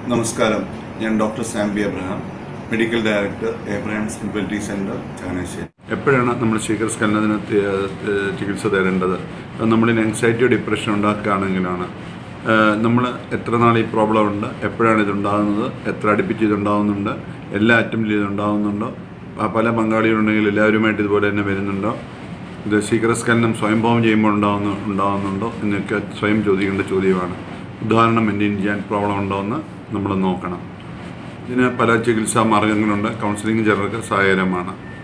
നമസ്കാരം ഞാൻ doctor Samby Abraham medical director Abraham infertility centre Changanassery എപ്പോഴാണ് നമ്മൾ ശീഘ്ര സ്കലനത്തിന് തി- ഏഹ് ചികിത്സ തേടേണ്ടത് അത് നമ്മളിന് ആങ്സൈറ്റിയോ ഡിപ്രഷൻ ഉണ്ടാക്കുകയാണെങ്കിലാണ് നമ്മൾ എത്ര നാൾ ഈ പ്രോബ്ലം ഉണ്ട് എപ്പോഴാണ് ഇതുണ്ടാകുന്നത് എത്ര അടുപ്പിച്ച് ഇതുണ്ടാകുന്നുണ്ട് എല്ലാ അറ്റംപ്റ്റിലും ഇതുണ്ടാകുന്നുണ്ടോ ആ പല പങ്കാളികളുണ്ടെങ്കിൽ എല്ലാവരുമായിട്ട് ഇതുപോലെ തന്നെ വരുന്നുണ്ടോ ഇത് ശീഘ്രസ്ഖലനം സ്വയംഭവം ചെയ്യുമ്പോൾ ഉണ്ടാകുന്ന ഉണ്ടാകുന്നുണ്ടോ എന്നൊക്കെ സ്വയം ചോദിക്കേണ്ട ചോദ്യമാണ് ഉദാഹരണം മെയിൻറ്റെയിൻ ചെയ്യാൻ പ്രോബ്ലം ഉണ്ടോ എന്ന് നമ്മൾ നോക്കണം ഇതിന് പല ചികിത്സാ മാർഗങ്ങളുണ്ട് കൗൺസിലിംഗ് ചിലർക്ക് സഹായകരമാണ്